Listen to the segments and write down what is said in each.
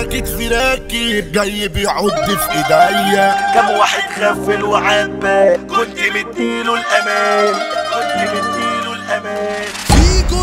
كتفي راكب جاي بيعض في ايديا كم واحد غفل وعبى كنت مديله الامان كنت مديله الامان فيجو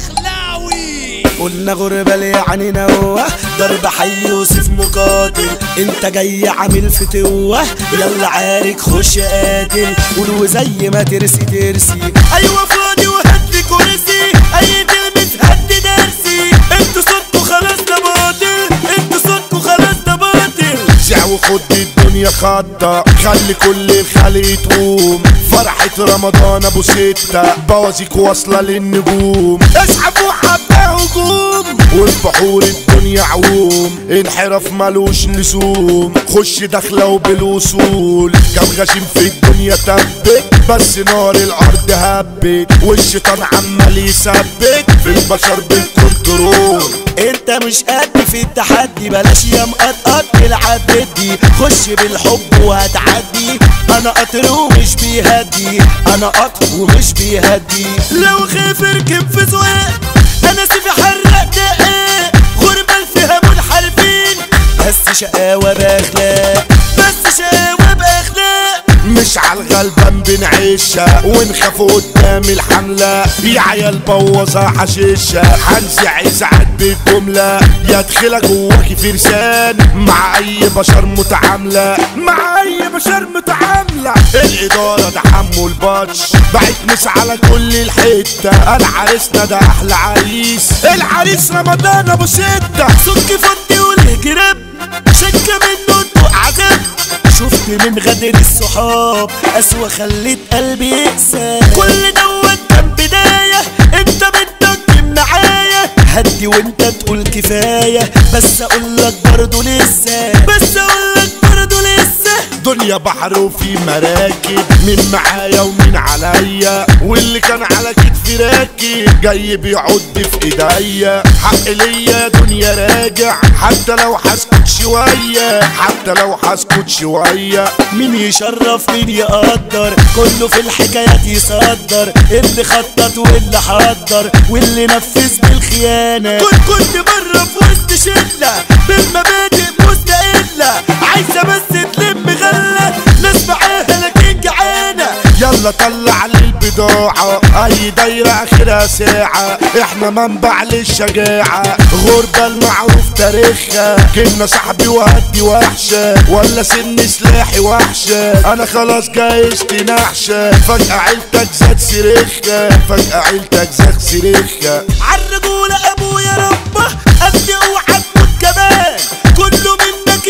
الدخلاوي قلنا غربة يعني نوة ضرب حي يوسف مقاتل انت جاي عامل فتوة يلا عارك خش قاتل قول وزي ما ترسي ترسي ايوه فاضي وهدي كرسي اي كلمة هد درسي انتوا صوتكوا خلاص ده باطل انتوا صوتكوا خلاص ده باطل شع وخد الدنيا خضة خلي كل الخلق تقوم فرحة رمضان ابو ستة بوازيك واصلة للنجوم اسحبوا حبة هجوم والبحور الدنيا عوم انحراف ملوش لزوم خش داخلة وبالوصول كم غشيم في الدنيا تبت بس نار الارض هبت والشيطان عمال يثبت في البشر بالكنترول انت مش قد في التحدي بلاش يا مقطقط تلعب بدي خش بالحب وهتعدي انا قطر ومش بيهدي انا قطر ومش بيهدي لو خايف اركب في سواق انا سيفي حرق دقاق غربة فيها منحرفين بس شقاوة باخلاق بس شقاوة باخلاق مش عالغلبان بنعيشها ونخاف قدام الحملة يا عيال بوظة حشيشة هنزع ساعات بالجملة يا دخلة جواكي فرسان مع أي بشر متعاملة مع أي بشر متعاملة الإدارة ده حمو البطش بعت مس على كل الحتة أنا عريسنا ده أحلى عريس العريس رمضان أبو ستة سك فضي والهجرب شكة منه انتوا عذاب شفت من غدر الصحاب قسوة خلت قلبي يقسى كل دوت كان بداية انت بدك معايا هدي وانت تقول كفاية بس اقولك برضه لسه بس اقولك برضه لسه دنيا بحر وفي مراكب مين معايا ومين عليا واللي كان على كتفي راكب جاي بيعض في ايديا حق ليا دنيا راجع حتى لو هسكت شوية حتى لو هسكت شوية مين يشرف مين يقدر كله في الحكايات يصدر اللي خطط واللي حضر واللي نفذ بالخيانة كنت كنت بره في وسط شلة بالمبادئ مستقلة عايزة بس تلم غلة ناس معاها لكن جعانة يلا طلع لي البضاعة أي دايرة آخرها ساعة إحنا منبع للشجاعة غربة المعروف تاريخها كنا صاحبي وهدي وحشة ولا سن سلاحي وحشة أنا خلاص جايزتي نحشة فجأة عيلتك زاد سريخها فجأة عيلتك زاد سريخها عالرجولة ابويا ربه قد اوعى تموت كمان كله منك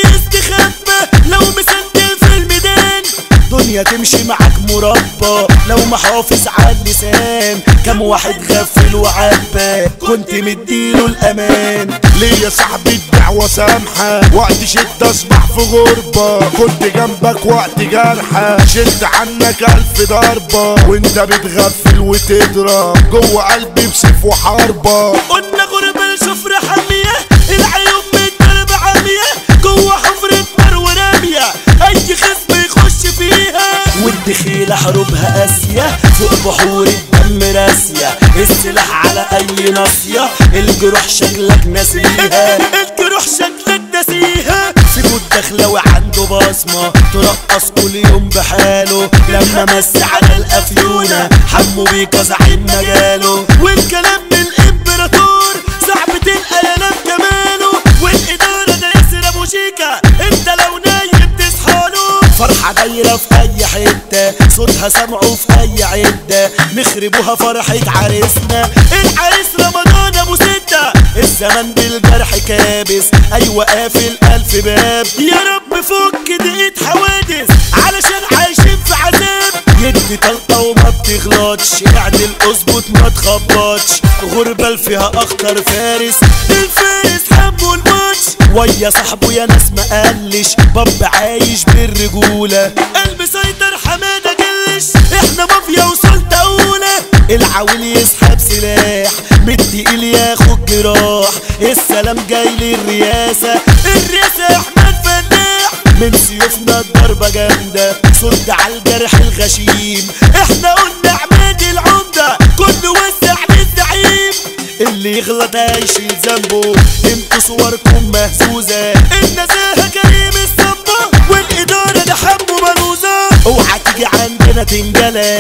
يستخبى لو مسنت في الميدان دنيا تمشي معاك مربى لو محافظ على اللسان كم واحد غفل وعبى كنت مديله الامان ليا صاحبي الدعوة سامحة وقت شدة اصبح في غربة كنت جنبك وقت جرحة شلت عنك ألف ضربة وانت بتغفل وتضرب جوه قلبي بسيف وحربة قلنا غربة الشفرة حامية العيون بالدرب عامية جوه حفرة نار ورامية أي خصم يخش فيها والدخيلة حروبها قاسية فوق بحور الدم راسية السلاح على أي ناصية الجروح شكلك ناسيها الجروح شكلك ناسيها سيبوا الدخلة وعنده بصمة ترقص كل يوم بحاله لما مس على الأفيونة حمو بيكا زعيم مجاله والكلام من الإمبراطور صعب تلقى ينام جماله والإدارة ده ياسر أبو شيكا أنت لو نايم تصحاله فرحة دايرة في أي حتة صوتها سمعه في أي عدة نخربوها فرحة عريسنا العريس رمضان أبو ستة الزمن بالجرح كابس أيوة قافل ألف باب يا رب فك دقيقة حوادث علشان عايشين في عذاب يدي طلقة وما بتغلطش اعدل اظبط ما تخبطش غربة فيها اخطر فارس الفارس حبه الماتش ويا صاحبه يا ناس ما قالش باب عايش بالرجولة قلب سيطر حمادة جلش احنا مافيا وسلطة اولى العويل يسحب سلاح بالتقيل ياخد جراح السلام جاي للرياسة الرئاسة احمد فلاح من سيوفنا الضربة جامدة صد على الجرح الغشيم احنا قلنا عماد العمدة كل وسع للزعيم اللي يغلط هيشيل ذنبه انتوا صوركم مهزوزة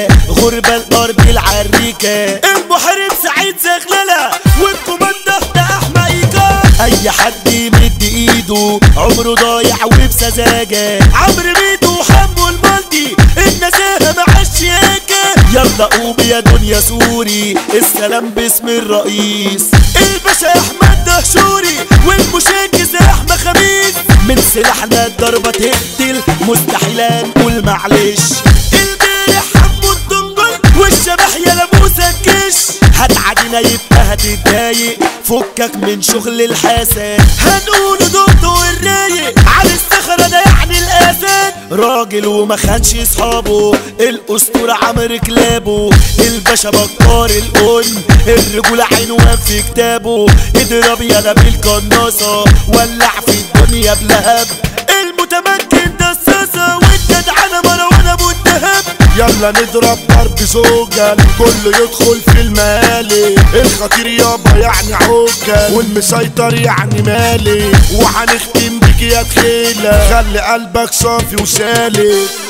سالكة غربة الأرض العريكة المحارب سعيد زغللة والكوماندة ده أحميكا أي حد يمد إيده عمره ضايع وبسذاجة عمرو ميدو وحمو المالدي النزاهة مع الشياكة يلا قوم يا دنيا سوري السلام باسم الرئيس الباشا احمد دهشوري والمشاكس احمد خميس من سلاحنا الضربة تقتل مستحيل نقول معلش البارح حمو الدنجل والشبح يا لموسى الكش هتعدينا يبقى هتتضايق فكك من شغل الحسد هنقول دكتور الرايق على الصخرة ده يعني الاسد راجل وما خانش اصحابه الاسطورة عمرو كلابه الباشا بكار القن الرجولة عنوان في كتابه اضرب يا بالقناصة ولع في الدنيا بلهب المتمكن ده الساسة والجدعنة مروان ابو الدهب يلا نضرب ضرب زوجة كله يدخل في المالي الخطير يابا يعني عوكل والمسيطر يعني مالي وهنختم بك يا تخيلة خلي قلبك صافي وسالك